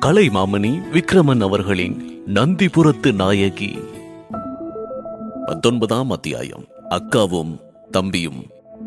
கலைமாமணி விக்ரமன் அவர்களின் நந்திபுரத்து நாயகி பத்தொன்பதாம் அத்தியாயம் அக்காவும் தம்பியும்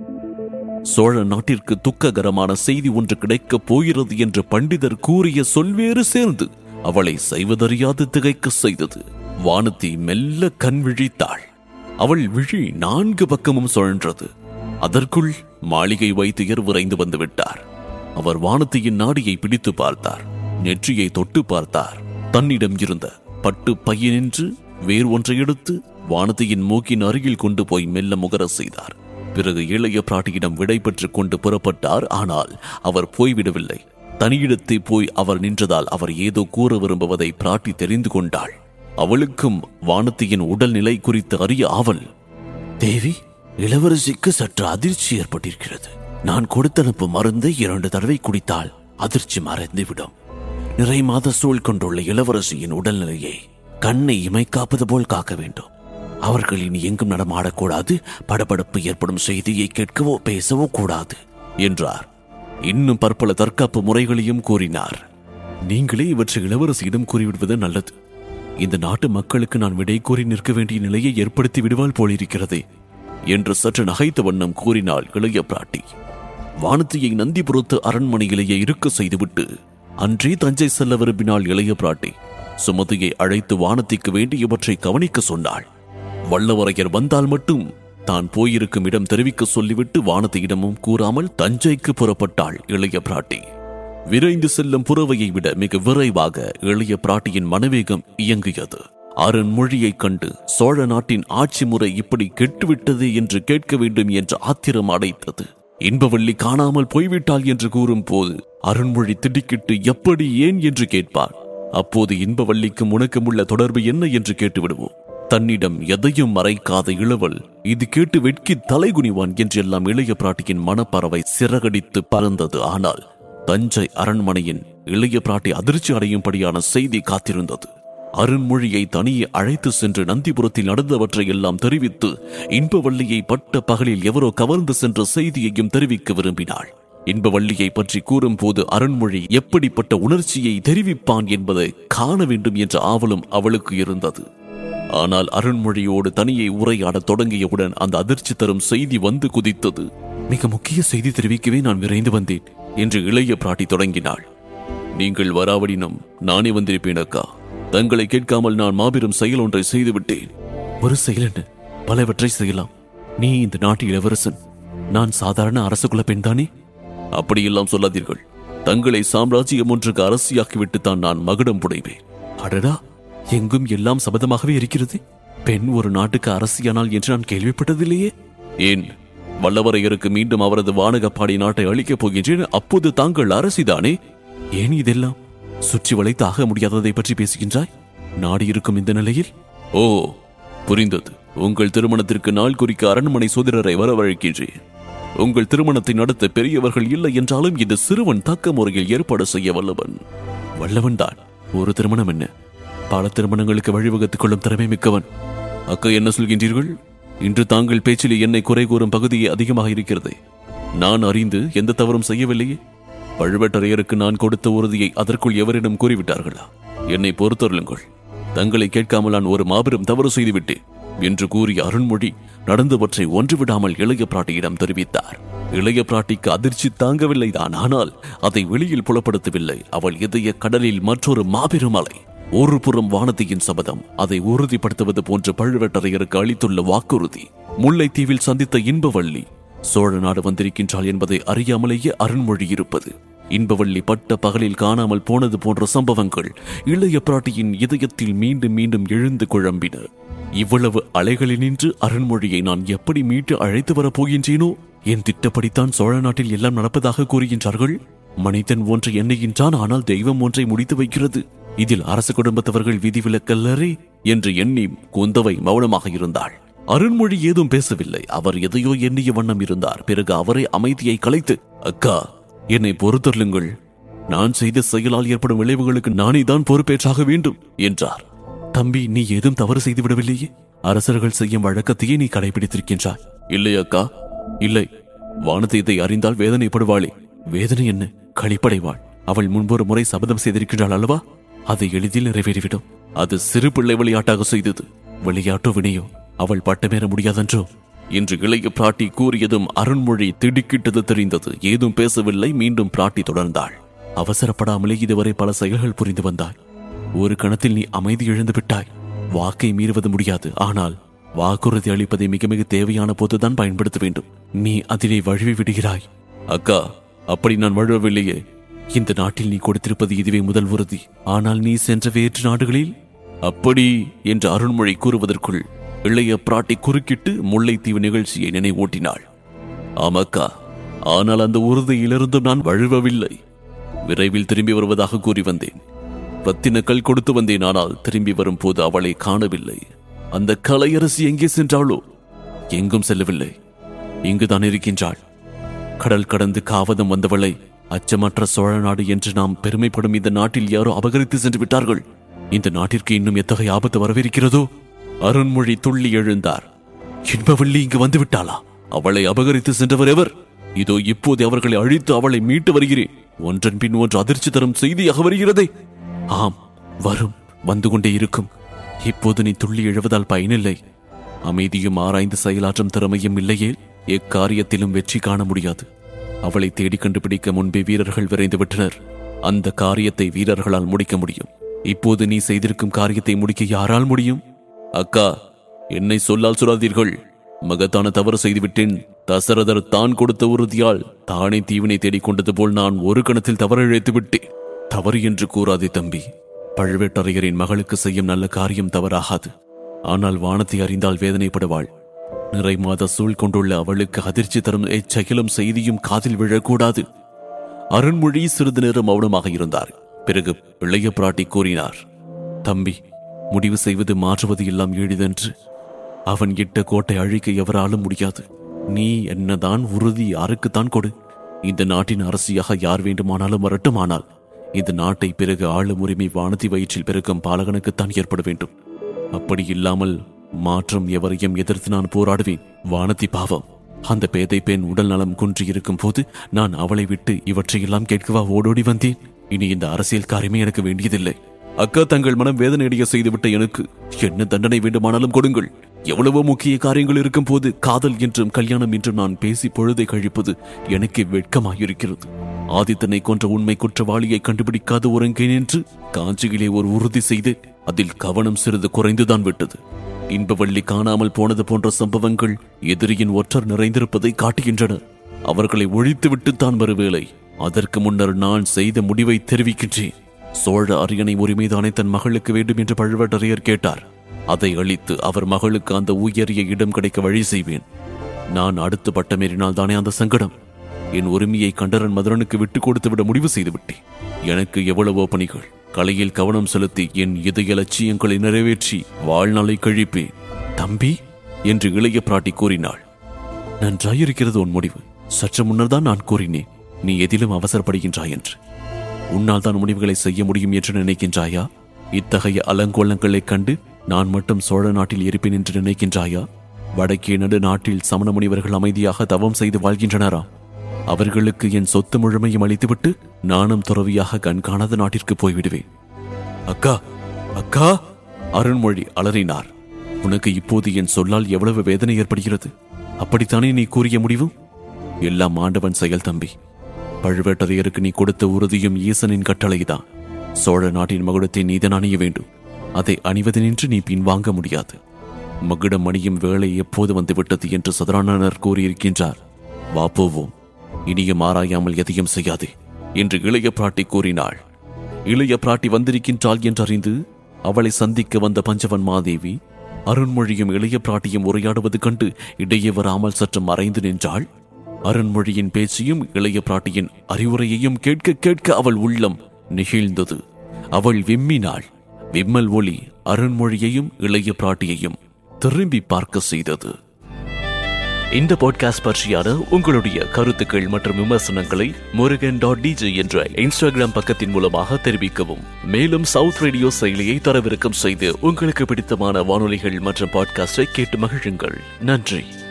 சோழ நாட்டிற்கு துக்ககரமான செய்தி ஒன்று கிடைக்கப் போகிறது என்று பண்டிதர் கூறிய சொல்வேறு சேர்ந்து அவளை செய்வதறியாது திகைக்க செய்தது வானதி மெல்ல கண் விழித்தாள் அவள் விழி நான்கு பக்கமும் சுழன்றது அதற்குள் மாளிகை வைத்தியர் விரைந்து வந்து விட்டார் அவர் வானதியின் நாடியை பிடித்து பார்த்தார் நெற்றியை தொட்டு பார்த்தார் தன்னிடம் இருந்த பட்டு பையனின்று வேறு ஒன்றை எடுத்து வானதியின் மூக்கின் அருகில் கொண்டு போய் மெல்ல முகர செய்தார் பிறகு இளைய பிராட்டியிடம் விடை பெற்றுக் கொண்டு புறப்பட்டார் ஆனால் அவர் போய்விடவில்லை தனியிடத்தை போய் அவர் நின்றதால் அவர் ஏதோ கூற விரும்புவதை பிராட்டி தெரிந்து கொண்டாள் அவளுக்கும் வானத்தியின் உடல்நிலை குறித்து அறிய ஆவல் தேவி இளவரசிக்கு சற்று அதிர்ச்சி ஏற்பட்டிருக்கிறது நான் கொடுத்தனுப்பும் மருந்தை இரண்டு தடவை குடித்தால் அதிர்ச்சி மறைந்துவிடும் நிறை மாத சூழ் கொண்டுள்ள இளவரசியின் உடல்நிலையை கண்ணை இமை காப்பது போல் காக்க வேண்டும் அவர்கள் இனி எங்கும் நடமாடக்கூடாது படபடப்பு ஏற்படும் செய்தியை கேட்கவோ பேசவோ கூடாது என்றார் இன்னும் பற்பல தற்காப்பு முறைகளையும் கூறினார் நீங்களே இவற்றை இளவரசியிடம் கூறிவிடுவது நல்லது இந்த நாட்டு மக்களுக்கு நான் விடை கூறி நிற்க வேண்டிய நிலையை ஏற்படுத்தி விடுவாள் போலிருக்கிறதே என்று சற்று நகைத்த வண்ணம் கூறினாள் இளைய பிராட்டி வானதியை நந்திபுரத்து அரண்மனையிலேயே இருக்க செய்துவிட்டு அன்றே தஞ்சை செல்ல விரும்பினாள் இளைய பிராட்டி சுமதியை அழைத்து வானதிக்கு வேண்டியவற்றை கவனிக்க சொன்னாள் வல்லவரையர் வந்தால் மட்டும் தான் போயிருக்கும் இடம் தெரிவிக்க சொல்லிவிட்டு வானதியிடமும் கூறாமல் தஞ்சைக்கு புறப்பட்டாள் இளைய பிராட்டி விரைந்து செல்லும் புறவையை விட மிக விரைவாக இளைய பிராட்டியின் மனவேகம் இயங்கியது அருண்மொழியைக் கண்டு சோழ நாட்டின் ஆட்சி முறை இப்படி கெட்டுவிட்டது என்று கேட்க வேண்டும் என்ற ஆத்திரம் அடைத்தது இன்பவள்ளி காணாமல் போய்விட்டாள் என்று கூறும் போது அருண்மொழி திடுக்கிட்டு எப்படி ஏன் என்று கேட்பார் அப்போது இன்பவள்ளிக்கும் உனக்கும் உள்ள தொடர்பு என்ன என்று கேட்டு விடுவோம் தன்னிடம் எதையும் மறைக்காத இளவல் இது கேட்டு வெட்கி தலைகுனிவான் என்றெல்லாம் இளைய பிராட்டியின் மனப்பறவை சிறகடித்து பறந்தது ஆனால் தஞ்சை அரண்மனையின் இளைய பிராட்டி அதிர்ச்சி அடையும்படியான செய்தி காத்திருந்தது அருண்மொழியை தனியே அழைத்து சென்று நந்திபுரத்தில் நடந்தவற்றை எல்லாம் தெரிவித்து இன்பவள்ளியை பட்ட பகலில் எவரோ கவர்ந்து சென்ற செய்தியையும் தெரிவிக்க விரும்பினாள் இன்பவள்ளியை பற்றி கூறும்போது அருண்மொழி எப்படிப்பட்ட உணர்ச்சியை தெரிவிப்பான் என்பதை காண வேண்டும் என்ற ஆவலும் அவளுக்கு இருந்தது ஆனால் அருண்மொழியோடு தனியே உரையாடத் தொடங்கியவுடன் அந்த அதிர்ச்சி தரும் செய்தி வந்து குதித்தது மிக முக்கிய செய்தி தெரிவிக்கவே நான் விரைந்து வந்தேன் என்று இளைய பிராட்டி தொடங்கினாள் நீங்கள் வராவடினம் நானே வந்திருப்பேன் அக்கா தங்களை கேட்காமல் நான் மாபெரும் செயல் ஒன்றை செய்துவிட்டேன் ஒரு செயல் என்ன பலவற்றை செய்யலாம் நீ இந்த நாட்டு இளவரசன் நான் சாதாரண அரச குல பெண்தானே அப்படியெல்லாம் சொல்லாதீர்கள் தங்களை சாம்ராஜ்யம் ஒன்றுக்கு அரசியாக்கிவிட்டு தான் நான் மகுடம் புடைவேன் அடடா எங்கும் எல்லாம் சபதமாகவே இருக்கிறது பெண் ஒரு நாட்டுக்கு அரசியானால் என்று நான் கேள்விப்பட்டதில்லையே ஏன் வல்லவரையருக்கு மீண்டும் அவரது வானகப்பாடி நாட்டை அளிக்கப் போகின்றேன் அப்போது தாங்கள் அரசிதானே ஏன் இதெல்லாம் சுற்றி வளைத்து ஆக முடியாததை பற்றி பேசுகின்றாய் நாடு இருக்கும் இந்த நிலையில் ஓ புரிந்தது உங்கள் திருமணத்திற்கு நாள் குறிக்க அரண்மனை சோதரரை வரவழைக்கின்றேன் உங்கள் திருமணத்தை நடத்த பெரியவர்கள் இல்லை என்றாலும் இந்த சிறுவன் தக்க முறையில் ஏற்பாடு செய்ய வல்லவன் வல்லவன் தான் ஒரு திருமணம் என்ன பல திருமணங்களுக்கு வழிவகுத்துக் கொள்ளும் திறமை மிக்கவன் அக்கா என்ன சொல்கின்றீர்கள் இன்று தாங்கள் பேச்சில் என்னை குறை கூறும் பகுதியே அதிகமாக இருக்கிறது நான் அறிந்து எந்த தவறும் செய்யவில்லையே பழுவேட்டரையருக்கு நான் கொடுத்த உறுதியை அதற்குள் எவரிடம் கூறிவிட்டார்களா என்னை பொறுத்தருளுங்கள் தங்களை கேட்காமல் நான் ஒரு மாபெரும் தவறு செய்துவிட்டேன் என்று கூறிய அருண்மொழி நடந்தவற்றை ஒன்றுவிடாமல் இளைய பிராட்டியிடம் தெரிவித்தார் இளைய பிராட்டிக்கு அதிர்ச்சி தாங்கவில்லைதான் ஆனால் அதை வெளியில் புலப்படுத்தவில்லை அவள் இதய கடலில் மற்றொரு மாபெரும் அலை ஒரு புறம் வானதியின் சபதம் அதை உறுதிப்படுத்துவது போன்ற பழுவேட்டரையருக்கு அளித்துள்ள வாக்குறுதி முல்லைத்தீவில் சந்தித்த இன்பவள்ளி சோழ நாடு வந்திருக்கின்றாள் என்பதை அறியாமலேயே அருண்மொழி இருப்பது இன்பவள்ளி பட்ட பகலில் காணாமல் போனது போன்ற சம்பவங்கள் இளைய பிராட்டியின் இதயத்தில் மீண்டும் மீண்டும் எழுந்து குழம்பின இவ்வளவு அலைகளினின்று அருண்மொழியை நான் எப்படி மீட்டு அழைத்து வரப் போகின்றேனோ என் திட்டப்படித்தான் சோழ நாட்டில் எல்லாம் நடப்பதாக கூறுகின்றார்கள் மனிதன் ஒன்றை எண்ணுகின்றான் ஆனால் தெய்வம் ஒன்றை முடித்து வைக்கிறது இதில் அரச குடும்பத்தவர்கள் விதிவிலக்கல்லரே என்று எண்ணி குந்தவை மௌனமாக இருந்தாள் அருண்மொழி ஏதும் பேசவில்லை அவர் எதையோ எண்ணிய வண்ணம் இருந்தார் பிறகு அவரே அமைதியை கலைத்து அக்கா என்னை பொறுத்தருளுங்கள் நான் செய்த செயலால் ஏற்படும் விளைவுகளுக்கு நானே தான் பொறுப்பேற்றாக வேண்டும் என்றார் தம்பி நீ ஏதும் தவறு செய்து விடவில்லையே அரசர்கள் செய்யும் வழக்கத்தையே நீ கடைபிடித்திருக்கின்றாய் இல்லை அக்கா இல்லை வானத்தை இதை அறிந்தால் வேதனைப்படுவாளே வேதனை என்ன களிப்படைவாள் அவள் முன்பொரு முறை சபதம் செய்திருக்கின்றாள் அல்லவா அது எளிதில் நிறைவேறிவிடும் அது சிறு பிள்ளை விளையாட்டாக செய்தது விளையாட்டோ வினையோ அவள் பட்டமேற முடியாதென்றோ என்று இளைய பிராட்டி கூறியதும் அருண்மொழி திடுக்கிட்டது தெரிந்தது ஏதும் பேசவில்லை மீண்டும் பிராட்டி தொடர்ந்தாள் அவசரப்படாமலே இதுவரை பல செயல்கள் புரிந்து வந்தாய் ஒரு கணத்தில் நீ அமைதி இழந்து விட்டாய் வாக்கை மீறுவது முடியாது ஆனால் வாக்குறுதி அளிப்பதை மிக மிக தேவையான போதுதான் பயன்படுத்த வேண்டும் நீ அதிலே வழுவி விடுகிறாய் அக்கா அப்படி நான் வழுவவில்லையே இந்த நாட்டில் நீ கொடுத்திருப்பது இதுவே முதல் உறுதி ஆனால் நீ சென்ற வேற்று நாடுகளில் அப்படி என்று அருண்மொழி கூறுவதற்குள் இளைய பிராட்டி குறுக்கிட்டு முல்லைத்தீவு நிகழ்ச்சியை நினைவூட்டினாள் ஆமாக்கா ஆனால் அந்த உறுதியிலிருந்தும் நான் வழுவவில்லை விரைவில் திரும்பி வருவதாக கூறி வந்தேன் ரத்தினக்கல் கொடுத்து வந்தேன் ஆனால் திரும்பி வரும்போது அவளை காணவில்லை அந்த கலையரசி எங்கே சென்றாளோ எங்கும் செல்லவில்லை இங்குதான் இருக்கின்றாள் கடல் கடந்து காவதம் வந்தவளை அச்சமற்ற சோழ நாடு என்று நாம் பெருமைப்படும் இந்த நாட்டில் யாரோ அபகரித்து சென்று விட்டார்கள் இந்த நாட்டிற்கு இன்னும் எத்தகைய ஆபத்து வரவிருக்கிறதோ அருண்மொழி துள்ளி எழுந்தார் இன்பவள்ளி இங்கு வந்து விட்டாளா அவளை அபகரித்து சென்றவர் எவர் இதோ இப்போது அவர்களை அழித்து அவளை மீட்டு வருகிறேன் ஒன்றன் பின் ஒன்று அதிர்ச்சி தரும் செய்தியாக வருகிறதே ஆம் வரும் வந்து கொண்டே இருக்கும் இப்போது நீ துள்ளி எழுவதால் பயனில்லை அமைதியும் ஆராய்ந்து செயலாற்றும் திறமையும் இல்லையே எக்காரியத்திலும் வெற்றி காண முடியாது அவளை தேடி கண்டுபிடிக்க முன்பே வீரர்கள் விரைந்து விட்டனர் அந்த காரியத்தை வீரர்களால் முடிக்க முடியும் இப்போது நீ செய்திருக்கும் காரியத்தை முடிக்க யாரால் முடியும் அக்கா என்னை சொல்லால் சொல்லாதீர்கள் மகத்தான தவறு செய்துவிட்டேன் தசரதர் தான் கொடுத்த உறுதியால் தானே தீவினை தேடிக் கொண்டது போல் நான் ஒரு கணத்தில் தவறு இழைத்து விட்டேன் தவறு என்று கூறாதே தம்பி பழுவேட்டரையரின் மகளுக்கு செய்யும் நல்ல காரியம் தவறாகாது ஆனால் வானத்தை அறிந்தால் வேதனைப்படுவாள் நிறை மாத சூழ் கொண்டுள்ள அவளுக்கு அதிர்ச்சி தரும் எச்செயலும் செய்தியும் காதில் விழக்கூடாது அருண்மொழி சிறிது நேரம் மௌனமாக இருந்தார் பிறகு இளைய பிராட்டி கூறினார் தம்பி முடிவு செய்வது மாற்றுவது எல்லாம் எளிதென்று அவன் இட்ட கோட்டை அழிக்க எவராலும் முடியாது நீ என்னதான் உறுதி யாருக்குத்தான் கொடு இந்த நாட்டின் அரசியாக யார் வேண்டுமானாலும் வரட்டும் ஆனால் இந்த நாட்டை பிறகு ஆளும் உரிமை வானதி வயிற்றில் பிறக்கும் பாலகனுக்குத்தான் ஏற்பட வேண்டும் அப்படி இல்லாமல் மாற்றம் எவரையும் எதிர்த்து நான் போராடுவேன் வானதி பாவம் அந்த பேதை பெண் உடல் நலம் குன்றி இருக்கும் போது நான் அவளை விட்டு இவற்றையெல்லாம் கேட்கவா ஓடோடி வந்தேன் இனி இந்த அரசியல் காரியமே எனக்கு வேண்டியதில்லை அக்கா தங்கள் மனம் வேதனையடைய செய்துவிட்ட எனக்கு என்ன தண்டனை வேண்டுமானாலும் கொடுங்கள் எவ்வளவோ முக்கிய காரியங்கள் இருக்கும் போது காதல் என்றும் கல்யாணம் என்றும் நான் பேசி பொழுதை கழிப்பது எனக்கு வெட்கமாயிருக்கிறது ஆதித்தனை கொன்ற உண்மை குற்றவாளியை கண்டுபிடிக்காத உறங்கேன் என்று காஞ்சியிலே ஒரு உறுதி செய்து அதில் கவனம் சிறிது குறைந்துதான் விட்டது இன்பவள்ளி காணாமல் போனது போன்ற சம்பவங்கள் எதிரியின் ஒற்றர் நிறைந்திருப்பதை காட்டுகின்றன அவர்களை ஒழித்துவிட்டு தான் வருவேளை அதற்கு முன்னர் நான் செய்த முடிவை தெரிவிக்கின்றேன் சோழ அரியணை உரிமைதானே தன் மகளுக்கு வேண்டும் என்று பழுவேட்டரையர் கேட்டார் அதை அளித்து அவர் மகளுக்கு அந்த உயரிய இடம் கிடைக்க வழி செய்வேன் நான் அடுத்து பட்டமேறினால் தானே அந்த சங்கடம் என் உரிமையை கண்டரன் மதுரனுக்கு விட்டுக் கொடுத்து விட முடிவு செய்து விட்டேன் எனக்கு எவ்வளவோ பணிகள் கலையில் கவனம் செலுத்தி என் இதய லட்சியங்களை நிறைவேற்றி வாழ்நாளை கழிப்பேன் தம்பி என்று இளைய பிராட்டி கூறினாள் நன்றாயிருக்கிறது உன் முடிவு சற்று முன்னர் தான் நான் கூறினேன் நீ எதிலும் அவசரப்படுகின்றாய் என்று உன்னால் தான் முடிவுகளை செய்ய முடியும் என்று நினைக்கின்றாயா இத்தகைய அலங்கோலங்களைக் கண்டு நான் மட்டும் சோழ நாட்டில் இருப்பேன் என்று நினைக்கின்றாயா வடக்கே நடு நாட்டில் சமண முனிவர்கள் அமைதியாக தவம் செய்து வாழ்கின்றனராம் அவர்களுக்கு என் சொத்து முழுமையும் அளித்துவிட்டு நானும் துறவியாக கண்காணாத நாட்டிற்கு போய்விடுவேன் அக்கா அக்கா அருண்மொழி அலறினார் உனக்கு இப்போது என் சொல்லால் எவ்வளவு வேதனை ஏற்படுகிறது அப்படித்தானே நீ கூறிய முடிவும் எல்லாம் ஆண்டவன் செயல் தம்பி பழுவேட்டரையருக்கு நீ கொடுத்த உறுதியும் ஈசனின் கட்டளைதான் சோழ நாட்டின் மகுடத்தை நீதான் அணிய வேண்டும் அதை அணிவதனின்று நீ பின்வாங்க முடியாது மகுடம் அணியும் வேலை எப்போது வந்துவிட்டது என்று சதுரானனர் கூறியிருக்கின்றார் வா போவோம் இனியும் ஆராயாமல் எதையும் செய்யாதே என்று இளைய பிராட்டி கூறினாள் இளைய பிராட்டி வந்திருக்கின்றாள் என்றறிந்து அவளை சந்திக்க வந்த பஞ்சவன் மாதேவி அருண்மொழியும் இளைய பிராட்டியும் உரையாடுவது கண்டு இடையே வராமல் சற்று மறைந்து நின்றாள் அருண்மொழியின் பேச்சையும் இளைய பிராட்டியின் அறிவுரையையும் கேட்க கேட்க அவள் உள்ளம் நெகிழ்ந்தது அவள் விம்மினாள் விம்மல் ஒளி அருண்மொழியையும் இளைய பிராட்டியையும் திரும்பி பார்க்க செய்தது இந்த பாட்காஸ்ட் பற்றியான உங்களுடைய கருத்துக்கள் மற்றும் விமர்சனங்களை முருகன் டாட் டிஜே என்ற இன்ஸ்டாகிராம் பக்கத்தின் மூலமாக தெரிவிக்கவும் மேலும் சவுத் ரேடியோ செயலியை தரவிறக்கம் செய்து உங்களுக்கு பிடித்தமான வானொலிகள் மற்றும் பாட்காஸ்டை கேட்டு மகிழுங்கள் நன்றி